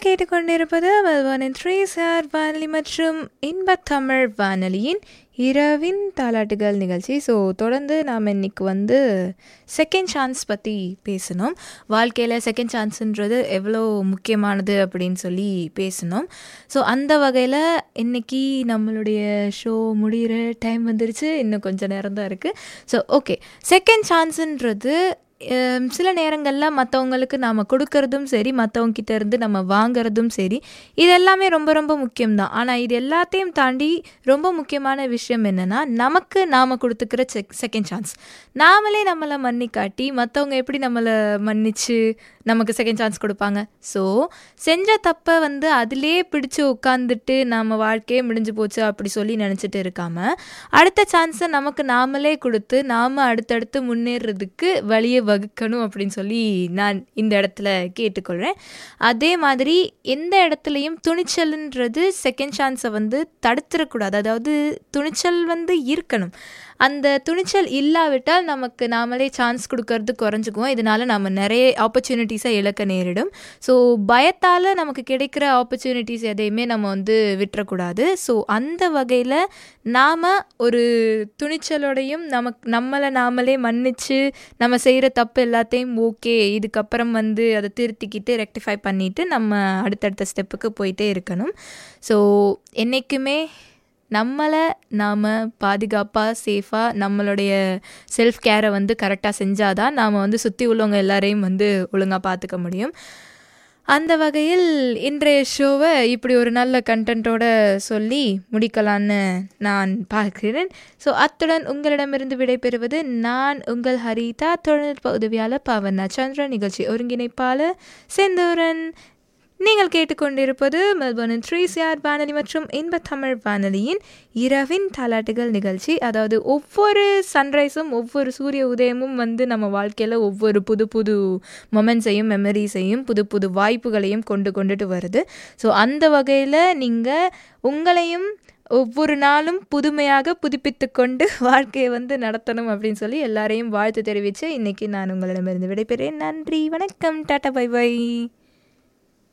கேட்டுக்கொண்டிருப்பது மெல்பர்னின் three sir வானொலி மற்றும் இன்பத் தமிழ் வானொலியின் இரவின் தாலாட்டுகள் நிகழ்ச்சி ஸோ தொடர்ந்து நாம் இன்னைக்கு வந்து செகண்ட் சான்ஸ் பற்றி பேசணும் வாழ்க்கையில் செகண்ட் சான்ஸுன்றது எவ்வளோ முக்கியமானது அப்படின்னு சொல்லி பேசணும் ஸோ அந்த வகையில் இன்னைக்கு நம்மளுடைய ஷோ முடிகிற டைம் வந்துருச்சு இன்னும் கொஞ்சம் நேரம் தான் இருக்குது ஸோ ஓகே செகண்ட் சான்ஸுன்றது ஹம், சில நேரங்களில் மற்றவங்களுக்கு நாம் கொடுக்கறதும் சரி மற்றவங்க கிட்ட இருந்து நம்ம வாங்குறதும் சரி இது எல்லாமே ரொம்ப ரொம்ப முக்கியம்தான் ஆனால் இது எல்லாத்தையும் தாண்டி ரொம்ப முக்கியமான விஷயம் என்னென்னா நமக்கு நாம் கொடுத்துக்கிற செக் செகண்ட் சான்ஸ் நாமளே நம்மளை மன்னி காட்டி மற்றவங்க எப்படி நம்மளை மன்னிச்சு நமக்கு செகண்ட் சான்ஸ் கொடுப்பாங்க ஸோ செஞ்ச தப்பை வந்து அதிலே பிடிச்சு உட்காந்துட்டு நம்ம வாழ்க்கையே முடிஞ்சு போச்சு அப்படி சொல்லி நினச்சிட்டு இருக்காம அடுத்த சான்ஸை நமக்கு நாமளே கொடுத்து நாம் அடுத்தடுத்து முன்னேறதுக்கு வழியை வகுக்கணும் அப்படின்னு சொல்லி நான் இந்த இடத்துல கேட்டுக்கொள்கிறேன் அதே மாதிரி எந்த இடத்துலையும் துணிச்சல்ன்றது செகண்ட் சான்ஸை வந்து தடுத்துடக்கூடாது அதாவது துணிச்சல் வந்து இருக்கணும் அந்த துணிச்சல் இல்லாவிட்டால் நமக்கு நாமளே சான்ஸ் கொடுக்கறது குறைஞ்சிக்குவோம் இதனால நம்ம நிறைய ஆப்பர்ச்சுனிட்டிஸை இழக்க நேரிடும் ஸோ பயத்தால் நமக்கு கிடைக்கிற ஆப்பர்ச்சுனிட்டிஸ் எதையுமே நம்ம வந்து விட்டுறக்கூடாது ஸோ அந்த வகையில் நாம் ஒரு துணிச்சலோடையும் நமக்கு நம்மளை நாமளே மன்னிச்சு நம்ம செய்கிற தப்பு எல்லாத்தையும் ஓகே இதுக்கப்புறம் வந்து அதை திருத்திக்கிட்டு ரெக்டிஃபை பண்ணிவிட்டு நம்ம அடுத்தடுத்த ஸ்டெப்புக்கு போயிட்டே இருக்கணும் ஸோ என்றைக்குமே நம்மளை நாம் பாதுகாப்பாக சேஃபாக நம்மளுடைய செல்ஃப் கேரை வந்து கரெக்டாக செஞ்சாதான் நாம் வந்து சுற்றி உள்ளவங்க எல்லாரையும் வந்து ஒழுங்காக பார்த்துக்க முடியும் அந்த வகையில் இன்றைய ஷோவை இப்படி ஒரு நல்ல கண்டென்ட்டோட சொல்லி முடிக்கலான்னு நான் பார்க்கிறேன் ஸோ அத்துடன் உங்களிடமிருந்து விடைபெறுவது நான் உங்கள் ஹரிதா தொழில்நுட்ப உதவியாளர் பவனா சந்திரன் நிகழ்ச்சி ஒருங்கிணைப்பாளர் செந்தூரன் நீங்கள் கேட்டுக்கொண்டிருப்பது மெல்பர்னின் த்ரீ சிஆர் வானொலி மற்றும் இன்ப தமிழ் வானொலியின் இரவின் தாலாட்டுகள் நிகழ்ச்சி அதாவது ஒவ்வொரு சன்ரைஸும் ஒவ்வொரு சூரிய உதயமும் வந்து நம்ம வாழ்க்கையில் ஒவ்வொரு புது புது மொமெண்ட்ஸையும் மெமரிஸையும் புது புது வாய்ப்புகளையும் கொண்டு கொண்டுட்டு வருது ஸோ அந்த வகையில் நீங்கள் உங்களையும் ஒவ்வொரு நாளும் புதுமையாக புதுப்பித்து கொண்டு வாழ்க்கையை வந்து நடத்தணும் அப்படின்னு சொல்லி எல்லாரையும் வாழ்த்து தெரிவித்து இன்றைக்கி நான் உங்களிடமிருந்து விடைபெறேன் நன்றி வணக்கம் டாட்டா பை பை